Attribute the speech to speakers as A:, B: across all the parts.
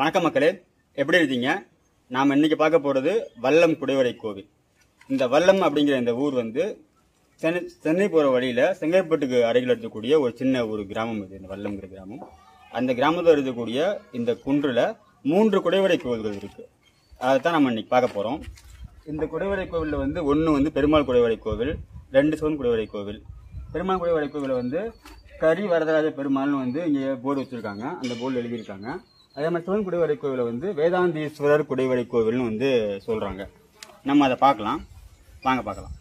A: வணக்கம் மக்களே எப்படி இருக்கீங்க நாம் இன்னைக்கு பார்க்க போகிறது வல்லம் குடைவரை கோவில் இந்த வல்லம் அப்படிங்கிற இந்த ஊர் வந்து சென்னை சென்னை போகிற வழியில் செங்கல்பட்டுக்கு அருகில் இருக்கக்கூடிய ஒரு சின்ன ஒரு கிராமம் இது இந்த வல்லம்ங்கிற கிராமம் அந்த கிராமத்தில் இருக்கக்கூடிய இந்த குன்றில் மூன்று குடைவரை கோவில்கள் இருக்குது அதை தான் நம்ம இன்னைக்கு பார்க்க போகிறோம் இந்த குடைவரை கோவிலில் வந்து ஒன்று வந்து பெருமாள் குடைவரை கோவில் ரெண்டு சிவன் குடைவரை கோவில் பெருமாள் குடைவரை கோவிலில் வந்து கரி வரதராஜ பெருமாள்னு வந்து இங்கே போர்டு வச்சுருக்காங்க அந்த போர்டில் எழுதியிருக்காங்க அதே மாதிரி சிவன் குடைவரை கோவிலை வந்து வேதாந்தீஸ்வரர் குடைவரை கோவில்னு வந்து சொல்கிறாங்க நம்ம அதை பார்க்கலாம் வாங்க பார்க்கலாம்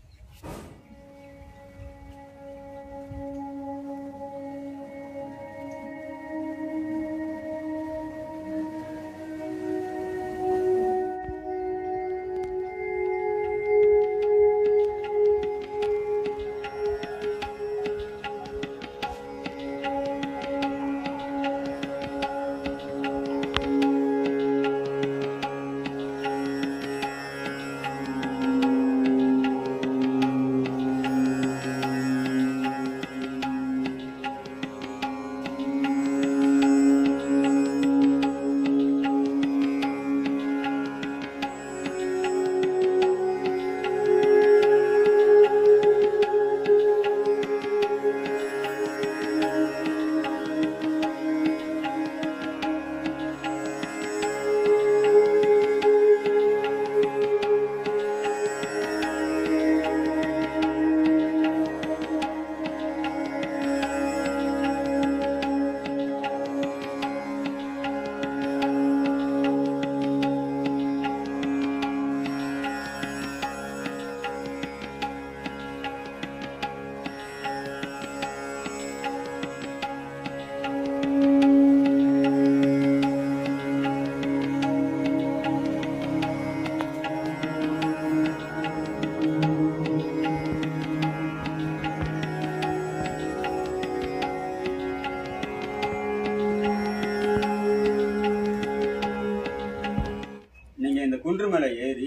A: நீங்கள் இந்த குன்று மேலே ஏறி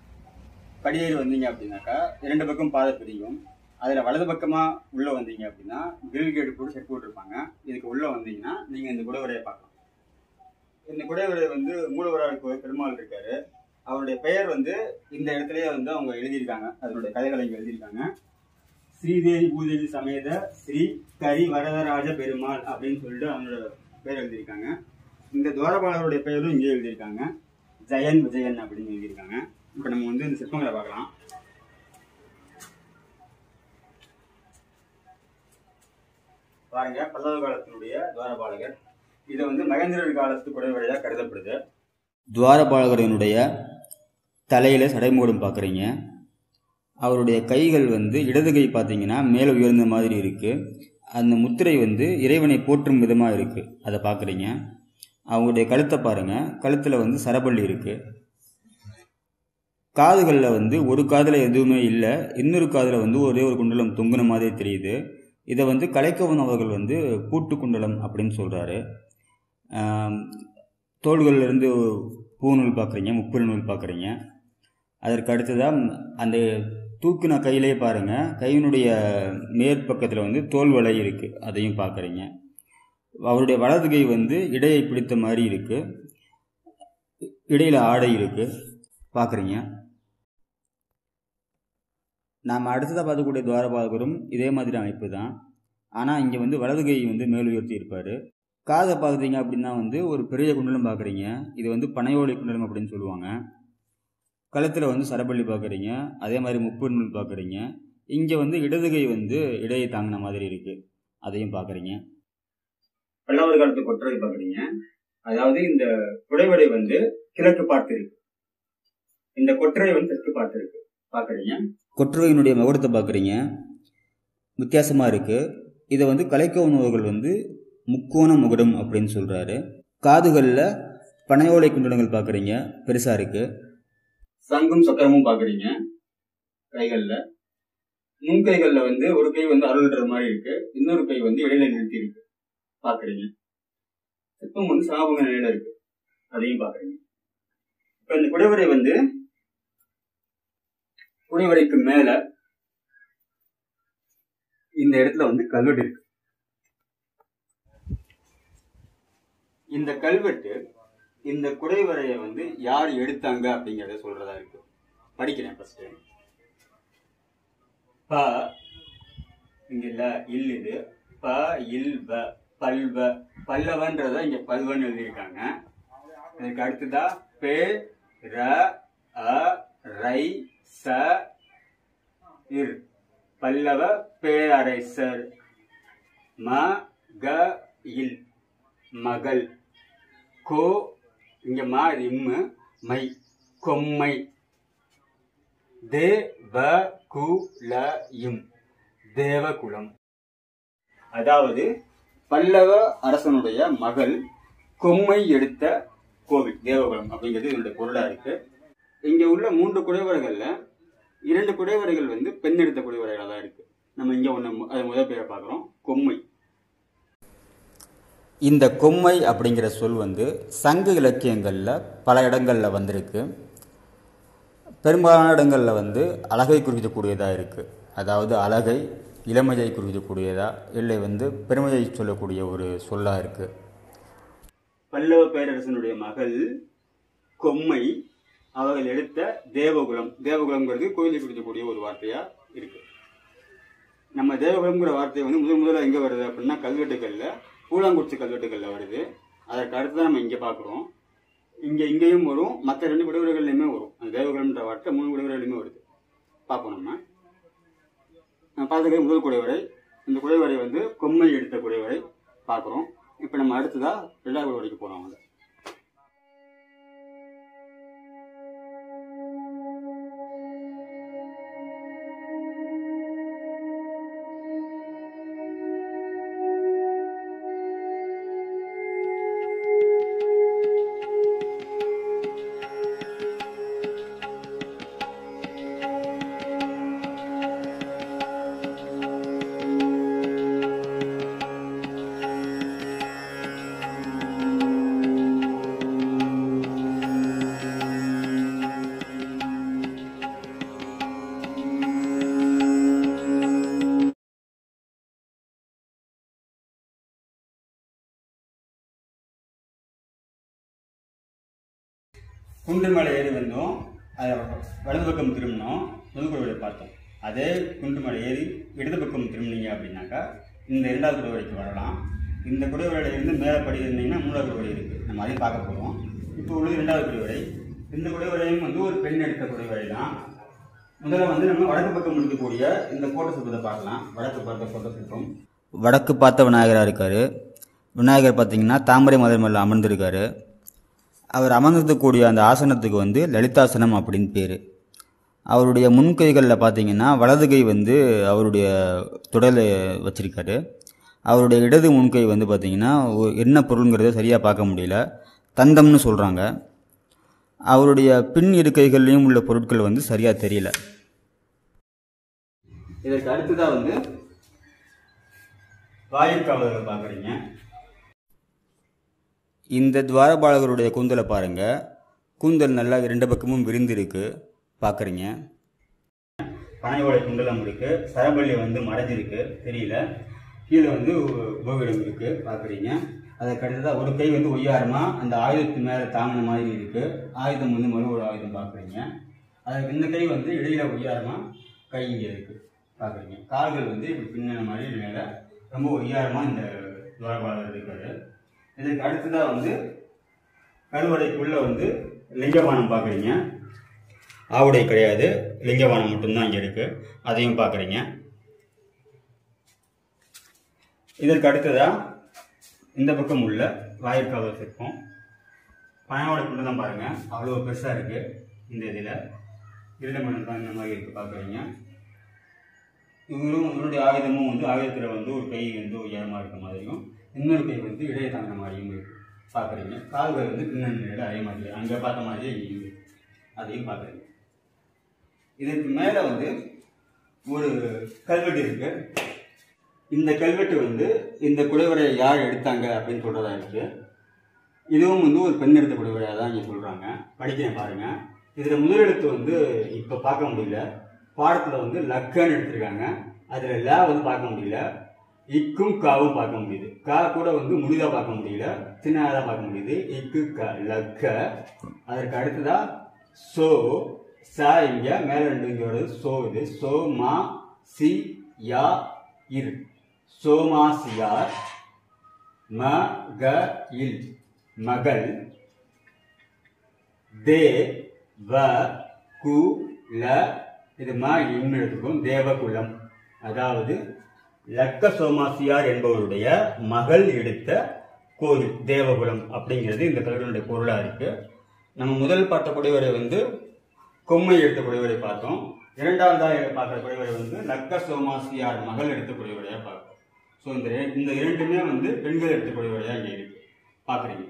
A: படியேறி வந்தீங்க அப்படின்னாக்கா இரண்டு பக்கம் பாதை பிரியும் அதில் வலது பக்கமாக உள்ளே வந்தீங்க அப்படின்னா கிரில் கேட்டு போட்டு செட் போட்டிருப்பாங்க இதுக்கு உள்ளே வந்தீங்கன்னா நீங்கள் இந்த குடவரையை பார்க்கலாம் இந்த குடவரை வந்து மூலவராக கோயில் பெருமாள் இருக்காரு அவருடைய பெயர் வந்து இந்த இடத்துலயே வந்து அவங்க எழுதியிருக்காங்க அதனுடைய கதைகளை இங்கே எழுதியிருக்காங்க ஸ்ரீதேவி பூதேவி சமேத ஸ்ரீ கரி வரதராஜ பெருமாள் அப்படின்னு சொல்லிட்டு அவங்களோட பேர் எழுதியிருக்காங்க இந்த துவாரபாலருடைய பெயரும் இங்கே எழுதியிருக்காங்க ஜெயன் விஜயன் அப்படின்னு எழுதியிருக்காங்க இப்போ நம்ம வந்து இந்த சிற்பங்களை பார்க்கலாம் பாருங்க பல்லவ காலத்தினுடைய துவாரபாலகர் இது வந்து மகேந்திரர் காலத்து குடைவரையாக கருதப்படுது துவாரபாலகரனுடைய தலையில் சடைமூடம் பார்க்குறீங்க அவருடைய கைகள் வந்து இடது கை பார்த்தீங்கன்னா மேலே உயர்ந்த மாதிரி இருக்குது அந்த முத்திரை வந்து இறைவனை போற்றும் விதமாக இருக்குது அதை பார்க்குறீங்க அவங்களுடைய கழுத்தை பாருங்கள் கழுத்தில் வந்து சரபள்ளி இருக்குது காதுகளில் வந்து ஒரு காதில் எதுவுமே இல்லை இன்னொரு காதில் வந்து ஒரே ஒரு குண்டலம் தொங்குன மாதிரி தெரியுது இதை வந்து கலைக்கவன் அவர்கள் வந்து பூட்டு குண்டலம் அப்படின்னு சொல்கிறாரு தோள்கள்லேருந்து பூநூல் பார்க்குறீங்க முப்புல் நூல் பார்க்குறீங்க அதற்கு அடுத்ததாக அந்த தூக்குன கையிலே பாருங்கள் கையினுடைய மேற்பக்கத்தில் வந்து தோல் வலை இருக்குது அதையும் பார்க்குறீங்க அவருடைய வலது கை வந்து இடையை பிடித்த மாதிரி இருக்குது இடையில் ஆடை இருக்குது பார்க்குறீங்க நாம் அடுத்ததாக பார்க்கக்கூடிய துவாரபாலகரும் இதே மாதிரி அமைப்பு தான் ஆனால் இங்கே வந்து வலது கை வந்து மேல் உயர்த்தி இருப்பார் காதை பார்க்குறீங்க அப்படின்னா வந்து ஒரு பெரிய குண்டலம் பார்க்குறீங்க இது வந்து பனையோலை குண்டலம் அப்படின்னு சொல்லுவாங்க கழுத்தில் வந்து சரப்பள்ளி பார்க்குறீங்க அதே மாதிரி முப்பு நூல் பார்க்குறீங்க இங்கே வந்து இடது கை வந்து இடையை தாங்கின மாதிரி இருக்குது அதையும் பார்க்குறீங்க பல்லவர் காலத்து கொற்றவை பார்க்குறீங்க அதாவது இந்த குடைவடை வந்து கிழக்கு பார்த்து இருக்கு இந்த கொற்றை வந்து தெற்கு பார்த்து இருக்கு பார்க்குறீங்க கொற்றவையினுடைய முகூர்த்தத்தை பார்க்குறீங்க வித்தியாசமாக இருக்குது இதை வந்து கலைக்க உணவுகள் வந்து முக்கோண முகடம் அப்படின்னு சொல்கிறாரு காதுகளில் பனையோலை குண்டலங்கள் பார்க்குறீங்க பெருசாக இருக்குது சங்கும் சக்கரமும் பார்க்குறீங்க கைகளில் முன்கைகளில் வந்து ஒரு கை வந்து அருள்ன்ற மாதிரி இருக்கு இன்னொரு கை வந்து இடையில நிறுத்தி இருக்கு பார்க்குறீங்க சிற்பம் வந்து சாபங்க நிலையில இருக்கு அதையும் பார்க்குறீங்க இப்போ இந்த குடைவரை வந்து குடைவரைக்கு மேல இந்த இடத்துல வந்து கல்வெட்டு இருக்கு இந்த கல்வெட்டு இந்த குடைவரையை வந்து யார் எடுத்தாங்க அப்படிங்கறத சொல்றதா இருக்கு படிக்கிறேன் ஃபர்ஸ்ட் ப இங்க இல்ல இல் இது ப இல் வ பல்வ பல்லவன்றத இங்க பல்வன்னு எழுதியிருக்காங்க அதுக்கு அடுத்ததா பே ர அ ரை ச இர் பல்லவ பேரரசர் ம க இல் மகள் கோ இங்க மா இது இம்மு மை கொம்மை தே வ கு ல இம் தேவகுலம் அதாவது பல்லவ அரசனுடைய மகள் கொம்மை எடுத்த கோவில் தேவகுலம் அப்படிங்கிறது இதனுடைய பொருளா இருக்கு இங்க உள்ள மூன்று குடைவரைகள்ல இரண்டு குடைவரைகள் வந்து பெண் எடுத்த குடைவரைகளா தான் இருக்கு நம்ம இங்க ஒண்ணு அது முதல் பேரை பார்க்குறோம் கொம்மை இந்த கொம்மை அப்படிங்கிற சொல் வந்து சங்க இலக்கியங்களில் பல இடங்களில் வந்திருக்கு பெரும்பாலான இடங்களில் வந்து அழகை குறிக்கக்கூடியதாக இருக்குது அதாவது அழகை இளமையை குறிக்கக்கூடியதா இல்லை வந்து பெருமையை சொல்லக்கூடிய ஒரு சொல்லாக இருக்குது பல்லவ பேரரசனுடைய மகள் கொம்மை அவர்கள் எடுத்த தேவகுலம் தேவகுலம்ங்கிறது கோயிலை குறிக்கக்கூடிய ஒரு வார்த்தையா இருக்கு நம்ம தேவகுலம்ங்கிற வார்த்தை வந்து முதல் முதல்ல எங்க வருது அப்படின்னா கல்வெட்டுகள்ல பூலாங்குறிச்சி கல்வெட்டுகள்ல வருது அதற்கு அடுத்து தான் நம்ம இங்க பாக்குறோம் இங்க இங்கேயும் வரும் மற்ற ரெண்டு விடுமுறைகள்லையுமே வரும் அந்த தேவகுலம்ன்ற வார்த்தை மூணு விடுமுறைகளையுமே வருது பார்ப்போம் நம்ம நம்ம பார்த்துக்கிறது முதல் குடைவரை இந்த குடைவரை வந்து கொம்மை எடுத்த குடைவரை பார்க்குறோம் இப்போ நம்ம அடுத்ததா ரெண்டாவது குடைவரைக்கு போகலாம் வாங்க குன்று மலை ஏறி வந்தோம் அதை வலது பக்கம் திரும்பினோம் முதல் குழுவை பார்த்தோம் அதே குன்று மலை ஏறி இடது பக்கம் திரும்பினீங்க அப்படின்னாக்கா இந்த இரண்டாவது குழுவரைக்கு வரலாம் இந்த குழுவரையில இருந்து மேலே படி இருந்தீங்கன்னா மூணாவது குழுவரை இருக்குது நம்ம அதையும் பார்க்க போகிறோம் இப்போ உள்ளது இரண்டாவது குழுவரை இந்த குழுவரையும் வந்து ஒரு பெண் எடுத்த குழுவரை தான் முதல்ல வந்து நம்ம வடக்கு பக்கம் இருக்கக்கூடிய இந்த கோட்டை சிற்பத்தை பார்க்கலாம் வடக்கு பார்த்த கோட்டை சிற்பம் வடக்கு பார்த்த விநாயகராக இருக்கார் விநாயகர் பார்த்தீங்கன்னா தாமரை மலர் மேலே அமர்ந்திருக்காரு அவர் அமர்ந்திருக்கக்கூடிய அந்த ஆசனத்துக்கு வந்து லலிதாசனம் அப்படின்னு பேர் அவருடைய முன்கைகளில் பார்த்தீங்கன்னா வலது கை வந்து அவருடைய தொடலை வச்சிருக்காரு அவருடைய இடது முன்கை வந்து பார்த்தீங்கன்னா ஒ- என்ன பொருளுங்கிறத சரியாக பார்க்க முடியல தந்தம்னு சொல்கிறாங்க அவருடைய பின் இருக்கைகள்லையும் உள்ள பொருட்கள் வந்து சரியாக தெரியல இதற்கு அடுத்ததாக வந்து வாயிற்காவலர்கள் பார்க்குறீங்க இந்த துவாரபாலகருடைய கூந்தலை பாருங்க கூந்தல் நல்லா ரெண்டு பக்கமும் விரிந்திருக்கு பார்க்குறீங்க பனையோட குண்டலம் இருக்கு சரபள்ளி வந்து மறைஞ்சிருக்கு தெரியல கீழே வந்து கோவிடம் இருக்கு பார்க்குறீங்க அதுக்கு அடுத்ததாக ஒரு கை வந்து ஒய்யாரமா அந்த ஆயுதத்து மேலே தாங்கின மாதிரி இருக்கு ஆயுதம் வந்து மறு ஒரு ஆயுதம் பார்க்குறீங்க அதுக்கு இந்த கை வந்து இடையில ஒய்யாரமா கை இங்கே இருக்கு பார்க்குறீங்க கால்கள் வந்து இப்படி பின்னின மாதிரி மேலே ரொம்ப ஒய்யாரமா இந்த துவாரபாலகர் இருக்காரு இதுக்கு அடுத்ததாக வந்து கருவறைக்குள்ள வந்து லிங்கபானம் பார்க்குறீங்க ஆவுடை கிடையாது லிங்கபானம் மட்டும்தான் இங்கே இருக்கு அதையும் பார்க்குறீங்க இதற்கு அடுத்ததா இந்த பக்கம் உள்ள வாயிற்காவல் சிற்பம் பனையோடைக்குள்ள தான் பாருங்க அவ்வளோ பெருசாக இருக்கு இந்த இதில் இருளமணம் தான் இந்த மாதிரி இருக்கு பார்க்குறீங்க இவரும் இவருடைய ஆயுதமும் வந்து ஆயுதத்தில் வந்து ஒரு கை வந்து உயரமாக இருக்க மாதிரியும் இன்னொரு கை வந்து இடையே தாங்கின மாதிரியும் இருக்கு பார்க்குறீங்க கால்கள் வந்து பின்னணியில் அதே மாதிரி அங்கே பார்த்த மாதிரியே இங்கேயும் இருக்கு அதையும் பார்க்குறீங்க இதுக்கு மேலே வந்து ஒரு கல்வெட்டு இருக்கு இந்த கல்வெட்டு வந்து இந்த குடைவரையை யார் எடுத்தாங்க அப்படின்னு சொல்றதா இருக்கு இதுவும் வந்து ஒரு பெண் எடுத்த குடைவரையாக தான் இங்கே சொல்றாங்க படிக்கிறேன் பாருங்க இதில் முதலெழுத்து வந்து இப்போ பார்க்க முடியல பாடத்தில் வந்து லக்கன்னு எடுத்திருக்காங்க அதில் ல வந்து பார்க்க முடியல இக்கும் காவும் பார்க்க முடியுது கா கூட வந்து முழுதா பார்க்க முடியல சின்னதாக தான் பார்க்க முடியுது இக்கு க லக்க அதற்கு அடுத்ததா சோ ச இங்க மேல ரெண்டு இங்க வருது சோ இது சோ மா சி யா இர் சோமாசியார் ம க இல் மகள் தே வ கு ல இது ம இன்னு எடுத்துக்கும் தேவகுலம் அதாவது லக்க சோமாசியார் என்பவருடைய மகள் எடுத்த கோவில் தேவகுலம் அப்படிங்கிறது இந்த கல்வனுடைய பொருளா இருக்கு நம்ம முதல் பார்த்த குடைவரை வந்து கொம்மை எடுத்த குடைவரை பார்த்தோம் இரண்டாவதாக பார்க்குற குடைவரை வந்து லக்க சோமாசியார் மகள் எடுத்த குடைவரையா பார்ப்போம் ஸோ இந்த ரெ- இந்த இரண்டுமே வந்து பெண்கள் எடுத்த குடைவரையா இங்கே இருக்கு பார்க்குறீங்க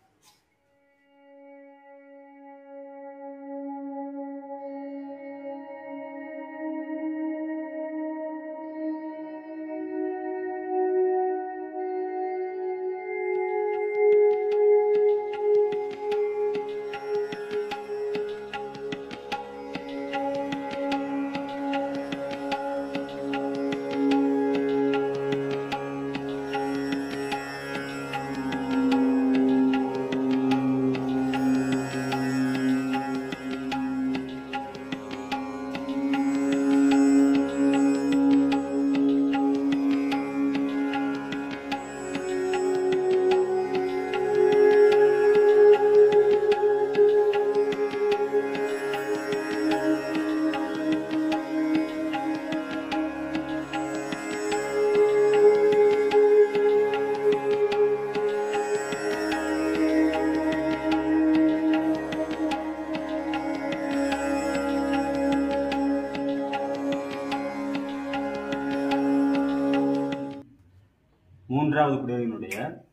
A: மூன்றாவது குடைவரையினுடைய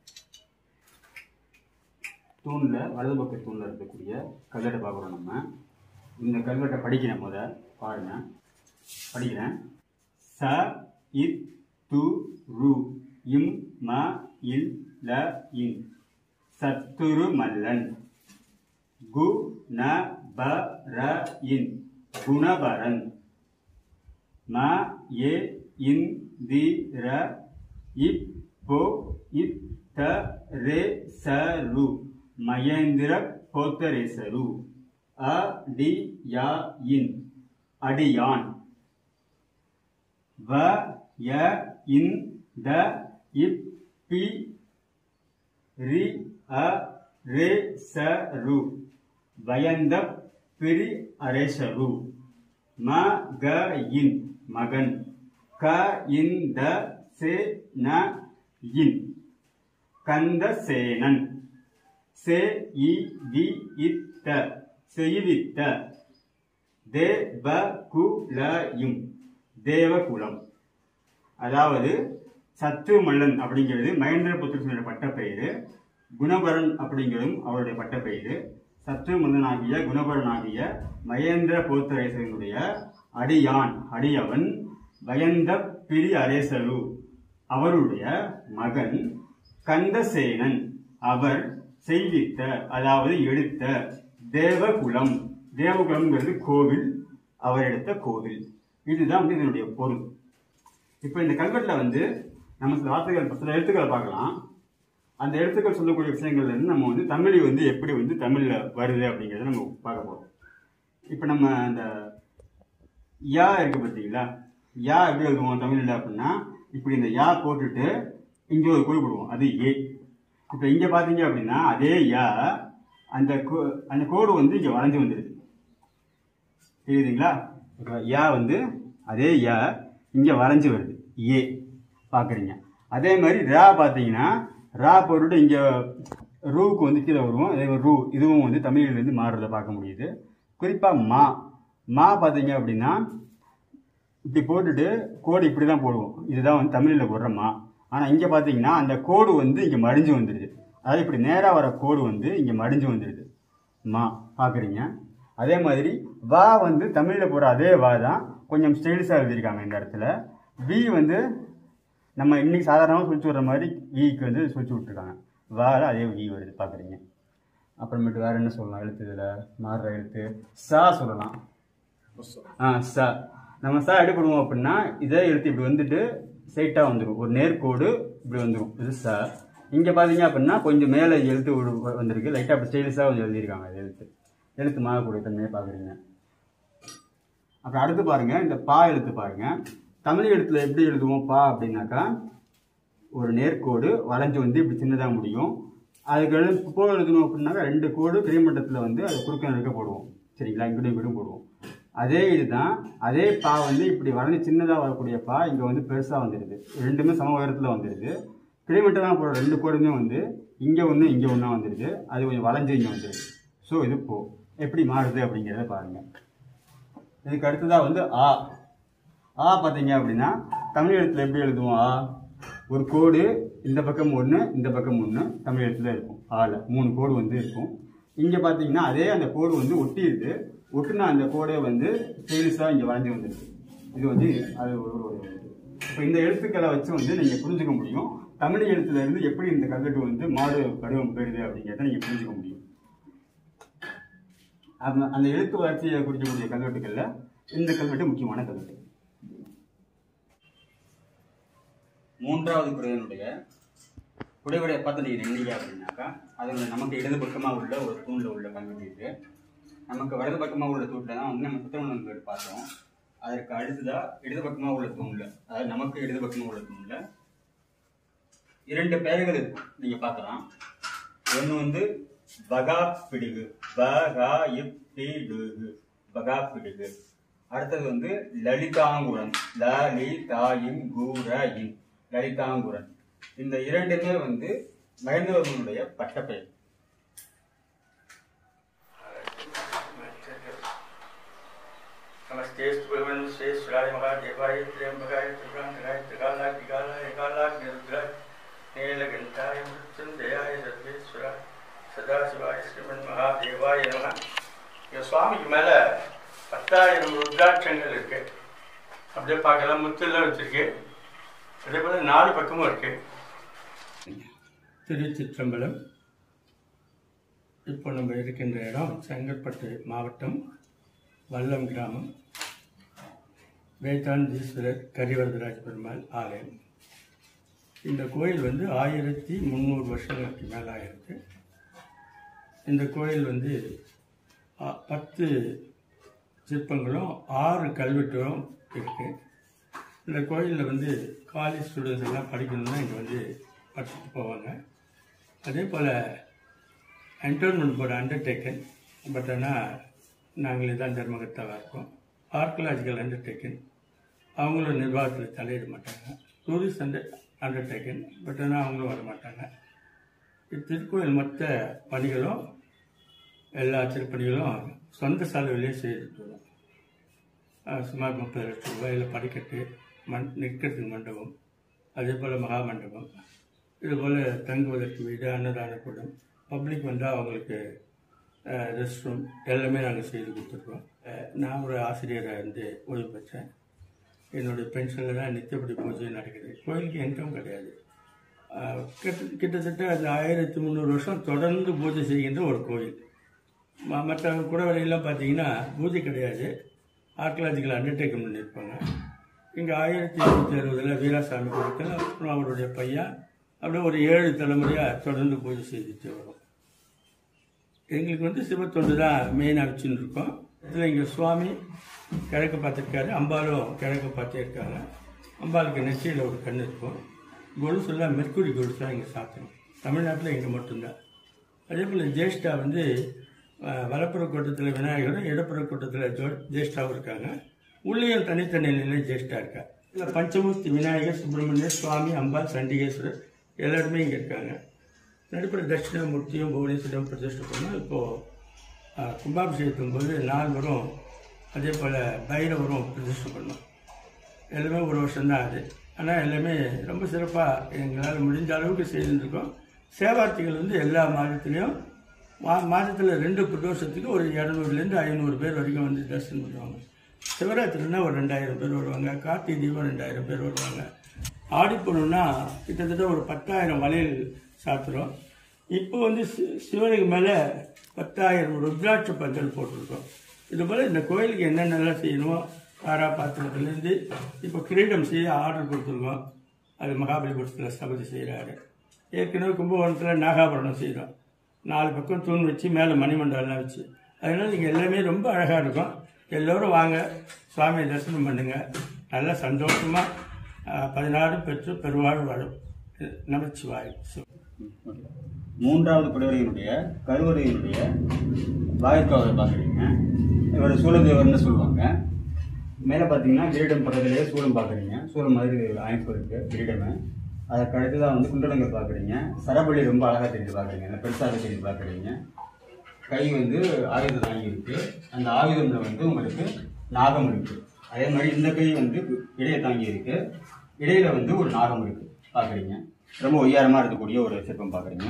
A: தூண்ல வலது பக்க தூண்ல இருக்கக்கூடிய கல்வெட்டை பார்க்குறோம் நம்ம இந்த கல்வெட்டை படிக்கிறேன் முத பாருங்க படிக்கிறேன் ச இத் து ரு இம் ம இல் ல இன் சத்துரு மல்லன் கு ந ப ர இன் குணபரன் ம ஏ இன் தி ர இப் போ இப் த ரே ச ரு மகேந்திர போத்தரேசரு அ டி யா இன் அடியான் வ ய இன் த இப் பி ரி அ ரே ச ரு வயந்த பிரி அரேசரு ம க இன் மகன் க இன் த சே ந இன் கந்தசேனன் சே இ வி இத்த செய்வித்த தேவ குலயும் தேவகுலம் அதாவது சத்ரு மல்லன் அப்படிங்கிறது மகேந்திர புத்திரனுடைய பட்டப்பெயரு குணபரன் அப்படிங்கிறதும் அவருடைய பட்டப்பெயரு சத்ரு மல்லனாகிய குணபரனாகிய மகேந்திர போத்தரேசனுடைய அடியான் அடியவன் பயந்த பிரி அரேசரு அவருடைய மகன் கந்தசேனன் அவர் செய்வித்த அதாவது எடுத்த தேவகுலம் தேவகுலம்ங்கிறது கோவில் அவர் எடுத்த கோவில் இதுதான் வந்து இதனுடைய பொருள் இப்போ இந்த கல்வெட்டில் வந்து நம்ம சில வார்த்தைகள் சில எழுத்துக்களை பார்க்கலாம் அந்த எழுத்துக்கள் சொல்லக்கூடிய விஷயங்கள்ல இருந்து நம்ம வந்து தமிழ் வந்து எப்படி வந்து தமிழில் வருது அப்படிங்கிறத நம்ம பார்க்க போகிறோம் இப்போ நம்ம அந்த யா இருக்கு பார்த்தீங்களா யா எப்படி எழுதுவோம் தமிழில் அப்படின்னா இப்படி இந்த யா போட்டுட்டு இங்கே ஒரு குறி போடுவோம் அது ஏ இப்போ இங்கே பார்த்தீங்க அப்படின்னா அதே யா அந்த கோ- அந்த கோடு வந்து இங்கே வளைஞ்சு வந்துடுது தெரியுதுங்களா இப்போ யா வந்து அதே யா இங்கே வளைஞ்சு வருது ஏ பார்க்குறீங்க அதே மாதிரி ரா பார்த்தீங்கன்னா ரா போட்டுட்டு இங்கே ரூவுக்கு வந்து கீழே வருவோம் அதே மாதிரி ரூ இதுவும் வந்து தமிழ்லேருந்து மாறுறத பார்க்க முடியுது குறிப்பாக மா மா பார்த்தீங்க அப்படின்னா இப்படி போட்டுட்டு கோடு இப்படி தான் போடுவோம் இதுதான் வந்து தமிழில் போடுற மா ஆனால் இங்கே பார்த்தீங்கன்னா அந்த கோடு வந்து இங்கே மடிஞ்சு வந்துடுது அதாவது இப்படி நேராக வர கோடு வந்து இங்கே மடிஞ்சு வந்துடுது மா பார்க்குறீங்க அதே மாதிரி வா வந்து தமிழில் போடுற அதே வா தான் கொஞ்சம் ஸ்டைலிஷாக எழுதியிருக்காங்க இந்த இடத்துல வி வந்து நம்ம இன்னைக்கு சாதாரணமாக சுழிச்சு விடுற மாதிரி விக்கு வந்து சுழிச்சு விட்ருக்காங்க வால அதே வி வருது பார்க்குறீங்க அப்புறமேட்டு வேறு என்ன சொல்லலாம் எழுத்து இதில் மாறுற எழுத்து சா சொல்லலாம் ஆ ச நம்ம சா எப்படி பண்ணுவோம் அப்படின்னா இதே எழுத்து இப்படி வந்துட்டு ஸ்ட்ரைட்டாக வந்துடும் ஒரு நேர்கோடு இப்படி வந்துடும் பெருசாக இங்கே பார்த்தீங்க அப்படின்னா கொஞ்சம் மேலே எழுத்து ஒரு- வந்திருக்கு லைட்டாக அப்படி ஸ்டைலிஷாக கொஞ்சம் எழுதியிருக்காங்க அது எழுத்து எழுத்து மாறக்கூடிய தன்மையை பார்க்குறீங்க அப்புறம் அடுத்து பாருங்க இந்த பா எழுத்து பாருங்க தமிழ் எழுத்துல எப்படி எழுதுவோம் பா அப்படின்னாக்கா ஒரு நேர்கோடு வளைஞ்சு வந்து இப்படி சின்னதாக முடியும் அதுக்கு எழு போ எழுதணும் அப்படின்னாக்கா ரெண்டு கோடு கிடைமட்டத்தில் வந்து அது குறுக்க நெருக்க போடுவோம் சரிங்களா இங்கிட்டும் இங்கிட்டும் போடுவோம் அதே இதுதான் அதே பா வந்து இப்படி வளைஞ்சு சின்னதாக வரக்கூடிய பா இங்கே வந்து பெருசாக வந்துடுது ரெண்டுமே சம உயரத்தில் வந்துடுது கிடைமட்டமாக போடுற ரெண்டு கோடுமே வந்து இங்கே ஒன்று இங்கே ஒன்றா வந்துடுது அது கொஞ்சம் வளைஞ்சு இங்கே வந்துடுது ஸோ இது போ எப்படி மாறுது அப்படிங்கிறத பாருங்கள் இதுக்கு அடுத்ததாக வந்து ஆ ஆ பார்த்தீங்க அப்படின்னா தமிழ் எழுத்துல எப்படி எழுதுவோம் ஆ ஒரு கோடு இந்த பக்கம் ஒன்று இந்த பக்கம் ஒன்று தமிழ் எழுத்துல இருக்கும் ஆல மூணு கோடு வந்து இருக்கும் இங்கே பார்த்தீங்கன்னா அதே அந்த கோடு வந்து ஒட்டிடுது ஒட்டுனா அந்த கோடே வந்து ஸ்டைலிஷாக இங்கே வளைஞ்சு வந்துருக்கு இது வந்து அது ஒரு ஒரு இப்போ இந்த எழுத்துக்களை வச்சு வந்து நீங்கள் புரிஞ்சுக்க முடியும் தமிழ் எழுத்துல இருந்து எப்படி இந்த கல்வெட்டு வந்து மாடு வடிவம் பெறுது அப்படிங்கிறத நீங்கள் புரிஞ்சுக்க முடியும் அந்த அந்த எழுத்து வளர்ச்சியை குறிக்கக்கூடிய கல்வெட்டுகள்ல இந்த கல்வெட்டு முக்கியமான கல்வெட்டு மூன்றாவது குடையனுடைய குடையுடைய பார்த்து நீங்கள் நின்னீங்க அப்படின்னாக்கா அதில் நமக்கு இடது பக்கமாக உள்ள ஒரு தூணில் உள்ள கல்வெட்டு இது நமக்கு வலது பக்கமாக உள்ள தூணில் தான் வந்து நம்ம சுத்தமணம் பார்த்தோம் அதற்கு அடுத்ததா இடது பக்கமாக உள்ள தூணில் அதாவது நமக்கு இடது பக்கமாக உள்ள தூணில் இரண்டு பெயர்கள் இருக்கும் நீங்கள் பார்க்கலாம் ஒன்று வந்து பகா பிடிகு பகா பிடுகு பகா பிடுகு அடுத்தது வந்து லலிதாங்குரன் ல லி தாயின் கூர இன் லலிதாங்குரன் இந்த இரண்டுமே வந்து மகேந்திரவர்மனுடைய பட்டப்பெயர்
B: नमस्ते भगवान श्रेष्ठराय महादेवाय त्र्यंबकाय त्रिपुरांतकाय त्रिकालाय त्रिकालाय एकालाय निरुद्राय नीलकंठाय मृत्युंजयाय सर्वेश्वराय சதாசிவாய ஸ்ரீமன் மகாதேவாய நம இங்க சுவாமிக்கு மேல பத்தாயிரம் ருத்ராட்சங்கள் இருக்கு அப்படியே பார்க்கலாம் முத்தெல்லாம் வச்சிருக்கு அதே போல நாலு பக்கமும் இருக்கு திருச்சிற்றம்பலம் இப்போ நம்ம இருக்கின்ற இடம் செங்கல்பட்டு மாவட்டம் வல்லம் கிராமம் வேதாந்தீஸ்வரர் கரிவரதராஜ பெருமாள் ஆலயம் இந்த கோயில் வந்து ஆயிரத்தி முந்நூறு வருஷங்களுக்கு மேலே ஆயிருக்கு இந்த கோயில் வந்து அ, பத்து சிற்பங்களும் ஆறு கல்வெட்டுகளும் இருக்குது இந்த கோயிலில் வந்து காலேஜ் ஸ்டூடெண்ட்ஸ் எல்லாம் படிக்கணும்னா இங்கே வந்து படிச்சுட்டு போவாங்க அதே போல் என்டர்மெண்ட் போர்டு அண்டர்டேக்கன் பட் ஆனால் நாங்களே தான் தர்மகர்த்தாவாக இருக்கோம் ஆர்கலாஜிக்கல் அண்டர்டேக்கன் அவங்களும் நிர்வாகத்தில் தலையிட மாட்டாங்க டூரிஸ்ட் அண்டர் அண்டர்டேக்கன் பட் ஆனால் அவங்களும் வர மாட்டாங்க இத்திருக்கோயில் மொத்த பணிகளும் எல்லா திருப்பணிகளும் சொந்த செலவிலே செய்துட்டு வரோம் அஹ் சுமார் முப்பது லட்சம் ரூபாயில் படிக்கட்டு மண் நிற்கிறதுக்கு மண்டபம் அதே போல் மகா மண்டபம் இதுபோல் தங்குவதற்கு வீடு அன்னதான கூடம் பப்ளிக் வந்தால் அவங்களுக்கு ரெஸ்ட் ரூம் எல்லாமே நாங்கள் செய்து கொடுத்துருக்கோம் அஹ் நான் ஒரு ஆசிரியராக இருந்து ஓய்வு பெற்றேன் என்னுடைய பென்ஷனில் தான் நித்தியப்படி பூஜை நடக்குது கோயிலுக்கு இன்கம் கிடையாது அஹ் கிட்ட கிட்டத்தட்ட அது ஆயிரத்தி முந்நூறு வருஷம் தொடர்ந்து பூஜை செய்கின்ற ஒரு கோயில் ம- மற்ற குடவெளியெல்லாம் பார்த்தீங்கன்னா பூஜை கிடையாது ஆர்கியலாஜிக்கல் அண்டர்டேக்கன் பண்ணியிருப்பாங்க இங்கே ஆயிரத்தி எண்ணூற்றி அறுபதில் வீராசாமி கொடுக்கல அப்புறம் அவருடைய பையன் அப்படியே ஒரு ஏழு தலைமுறையாக தொடர்ந்து பூஜை செய்துட்டு வரும் எங்களுக்கு வந்து சிவத்தொண்டு தான் மெயினாக வச்சுன்னு இருக்கோம் இதில் இங்கே சுவாமி கிழக்கு பார்த்துருக்காரு அம்பாலும் கிழக்கு பார்த்தே இருக்காங்க அம்பாளுக்கு நெற்றியில் ஒரு கண் இருக்கும் கொலுசுலாம் மெர்க்குரி கொலுசுலாம் இங்கே சாத்தணும் தமிழ்நாட்டில் இங்கே மட்டும்தான் அதே போல் ஜேஷ்டா வந்து அஹ், வலப்புற கூட்டத்தில் விநாயகரும் இடப்புற கூட்டத்தில் ஜோ ஜேஷ்டாவும் இருக்காங்க உள்ளேயும் தனித்தனி நிலையில் ஜேஷ்டா இருக்கா இதில் பஞ்சமூர்த்தி விநாயகர் சுப்பிரமணியர் சுவாமி அம்பாள் சண்டிகேஸ்வரர் எல்லாருமே இங்கே இருக்காங்க நடுப்புற தட்சிணாமூர்த்தியும் புவனேஸ்வரம் பிரதிஷ்டை பண்ணோம் இப்போது கும்பாபிஷேகத்தின் போது நால்வரும் அதே போல் பைரவரும் பிரதிஷ்டை பண்ணோம் எல்லாமே ஒரு வருஷம்தான் அது ஆனால் எல்லாமே ரொம்ப சிறப்பாக எங்களால் முடிஞ்ச அளவுக்கு செய்துருக்கோம் சேவார்த்திகள் வந்து எல்லா மாதத்துலேயும் மா மாதத்தில் ரெண்டு பிரதோஷத்துக்கு ஒரு இரநூறுலேருந்து ஐநூறு பேர் வரைக்கும் வந்து தரிசனம் பண்ணுவாங்க சிவராத்திரினா ஒரு ரெண்டாயிரம் பேர் வருவாங்க கார்த்திகை தீபம் ரெண்டாயிரம் பேர் வருவாங்க ஆடிப்பூரம்னா கிட்டத்தட்ட ஒரு பத்தாயிரம் வளையல் சாத்துறோம் இப்போ வந்து சி- சிவனுக்கு மேலே பத்தாயிரம் ருத்ராட்ச பந்தல் போட்டிருக்கோம் இது போல் இந்த கோயிலுக்கு என்னென்னலாம் செய்யணுமோ தாரா பாத்திரத்துலேருந்து இப்போ கிரீடம் செய்ய ஆர்டர் கொடுத்துருக்கோம் அது மகாபலிபுரத்தில் ஸ்தபதி செய்கிறாரு ஏற்கனவே கும்பகோணத்தில் நாகாபரணம் செய்கிறோம் நாலு பக்கம் தூண் வச்சு மேலே மணிமண்டபம்லாம் வச்சு அதனால் நீங்கள் எல்லாமே ரொம்ப அழகாக இருக்கும் எல்லோரும் வாங்க சுவாமியை தரிசனம் பண்ணுங்கள் நல்லா சந்தோஷமாக பதினாறு பெற்று பெருவாழ் வாழும் நமச்சிவாய் சு
A: மூன்றாவது குடைவரையினுடைய கருவறையினுடைய வாயிற்காவலை பார்க்குறீங்க இவர் சூழதேவர்னு சொல்லுவாங்க மேலே பார்த்தீங்கன்னா கிரீடம் பக்கத்துலேயே சூளம் பார்க்குறீங்க சூளம் மாதிரி ஒரு அமைப்பு இருக்குது கிரீடமே அதுக்கு அடுத்ததாக வந்து குண்டலங்கள் பார்க்குறீங்க சரபலி ரொம்ப அழகாக தெரிஞ்சு பார்க்குறீங்க அந்த பெருசாக தெரிஞ்சு பார்க்குறீங்க கை வந்து ஆயுதம் தாங்கி இருக்கு அந்த ஆயுதம்ல வந்து உங்களுக்கு நாகம் இருக்கு அதே மாதிரி இந்த கை வந்து இடையை தாங்கி இருக்கு இடையில வந்து ஒரு நாகம் இருக்கு பார்க்குறீங்க ரொம்ப உயரமாக இருக்கக்கூடிய ஒரு சிற்பம் பார்க்குறீங்க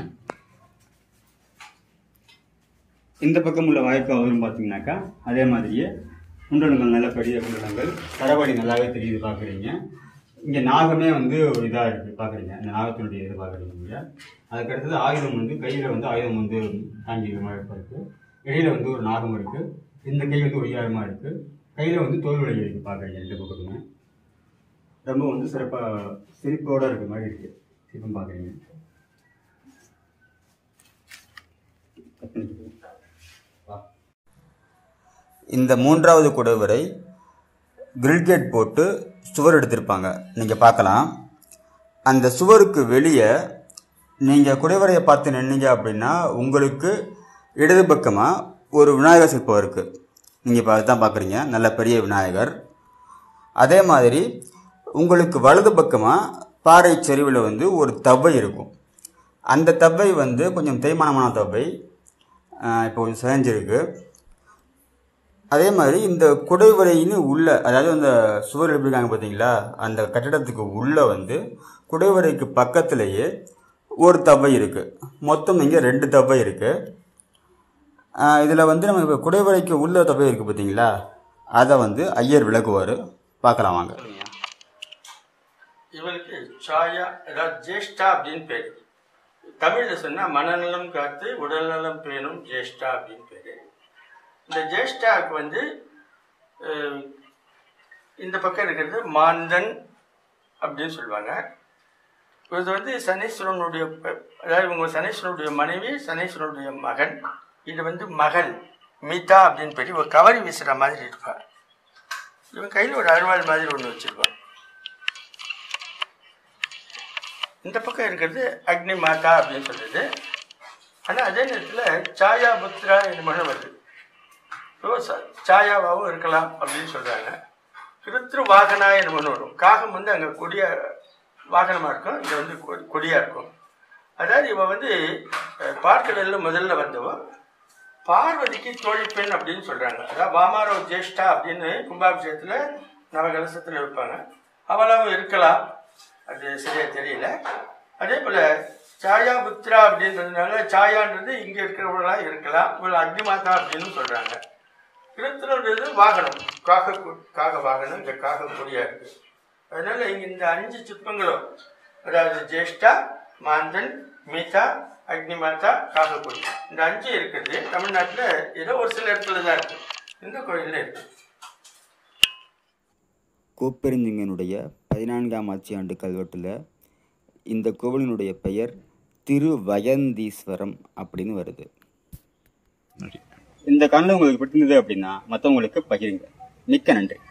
A: இந்த பக்கம் உள்ள வாய்ப்பு அவரும் பார்த்தீங்கன்னாக்கா அதே மாதிரியே குண்டலங்கள் நல்ல பெரிய குண்டலங்கள் சரவடி நல்லாவே தெரியுது பார்க்குறீங்க இங்கே நாகமே வந்து ஒரு இதாக இருக்குது பார்க்குறீங்க இந்த நாகத்தினுடைய இது பார்க்குறீங்க இங்கே அதுக்கடுத்தது ஆயுதம் வந்து கையில் வந்து ஆயுதம் வந்து தாங்கி மாதிரி இருக்குது இடையில வந்து ஒரு நாகம் இருக்குது இந்த கை வந்து ஒய்யாரமாக இருக்குது கையில் வந்து தோல் வலி இருக்குது பார்க்குறீங்க ரெண்டு பக்கத்துமே ரொம்ப வந்து சிறப்பாக சிரிப்போடு இருக்க மாதிரி இருக்குது சிற்பம் பார்க்குறீங்க இந்த மூன்றாவது குடைவரை கிரில்கேட் போட்டு சுவர் எடுத்திருப்பாங்க நீங்கள் பார்க்கலாம் அந்த சுவருக்கு வெளியே நீங்கள் குடைவரையை பார்த்து நின்னீங்க அப்படின்னா உங்களுக்கு இடது பக்கமாக ஒரு விநாயகர் சிற்பம் இருக்குது நீங்கள் இப்போ அதுதான் பார்க்குறீங்க நல்ல பெரிய விநாயகர் அதே மாதிரி உங்களுக்கு வலது பக்கமாக பாறை செறிவில் வந்து ஒரு தவ்வை இருக்கும் அந்த தவ்வை வந்து கொஞ்சம் தேய்மானமான தவ்வை ஆஹ் இப்போ கொஞ்சம் செஞ்சிருக்கு அதே மாதிரி இந்த குடைவரைன்னு உள்ள அதாவது அந்த சுவர் எழுப்பியிருக்காங்க பார்த்தீங்களா அந்த கட்டடத்துக்கு உள்ள வந்து குடைவரைக்கு பக்கத்திலேயே ஒரு தவ்வை இருக்குது மொத்தம் இங்கே ரெண்டு தவ்வை இருக்குது இதில் வந்து நம்ம இப்போ குடைவரைக்கு உள்ள தவ்வை இருக்குது பார்த்தீங்களா அதை வந்து ஐயர் விளக்குவார் பார்க்கலாம் வாங்க
B: இவருக்கு சாயா அதாவது ஜேஷ்டா அப்படின்னு பேர் தமிழில் சொன்னால் மனநலம் காத்து உடல்நலம் பேணும் ஜேஷ்டா அப்படின்னு பேர் இந்த ஜேஷ்டாவுக்கு வந்து அஹ், இந்த பக்கம் இருக்கிறது மாந்தன் அப்படின்னு சொல்லுவாங்க இது வந்து சனீஸ்வரனுடைய ப- அதாவது இவங்க சனீஸ்வரனுடைய மனைவி சனீஸ்வரனுடைய மகன் இது வந்து மகள் மீதா அப்படின்னு பேர் ஒரு கவரி வீசுகிற மாதிரி இருப்பார் இவன் கையில் ஒரு அருவாள் மாதிரி ஒன்று வச்சிருப்பான் இந்த பக்கம் இருக்கிறது அக்னி மாதா அப்படின்னு சொல்லுது ஆனால் அதே நேரத்தில் சாயா புத்ரா என்று வருது ஸோ ச- சாயாவாகவும் இருக்கலாம் அப்படின்னு சொல்கிறாங்க கிருத்ரு வாகனா என்று ஒன்று வரும் காகம் வந்து அங்கே கொடிய வாகனமாக இருக்கும் இங்கே வந்து கொ- கொடியா இருக்கும் அதாவது இவன் வந்து அஹ், பார்க்கடல்ல முதல்ல வந்தவன் பார்வதிக்கு தோழிப்பெண் அப்படின்னு சொல்கிறாங்க அதாவது வாமாரோ ஜேஷ்டா அப்படின்னு கும்பாபிஷேகத்தில் நவகலசத்தில் வைப்பாங்க அவளாவும் இருக்கலாம் அது சரியா தெரியல அதே போல் சாயா புத்ரா அப்படின்றதுனால சாயான்றது இங்கே இருக்கிறவங்களா இருக்கலாம் இவள் அக்னிமாதா அப்படின்னு சொல்கிறாங்க கிருத்திரன்றது வாகனம் காக கு- காக வாகனம் இந்த காக கொடியா இருக்கு அதனால இங்க இந்த அஞ்சு சிற்பங்களும் அதாவது ஜேஷ்டா மாந்தன் மீதா அக்னிமாதா காகக்குடி இந்த அஞ்சு இருக்குது தமிழ்நாட்டில் ஏதோ ஒரு சில இடத்துல தான் இருக்கு இந்த கோயிலில் இருக்கு
A: கோப்பெருஞ்சிங்கனுடைய பதினான்காம் ஆட்சியாண்டு கல்வெட்டில் இந்த கோவிலினுடைய பெயர் திருவயந்தீஸ்வரம் அப்படின்னு வருது இந்த காணொலி உங்களுக்கு பிடிச்சிருந்தது அப்படின்னா மற்றவங்களுக்கு பகிருங்க மிக்க நன்றி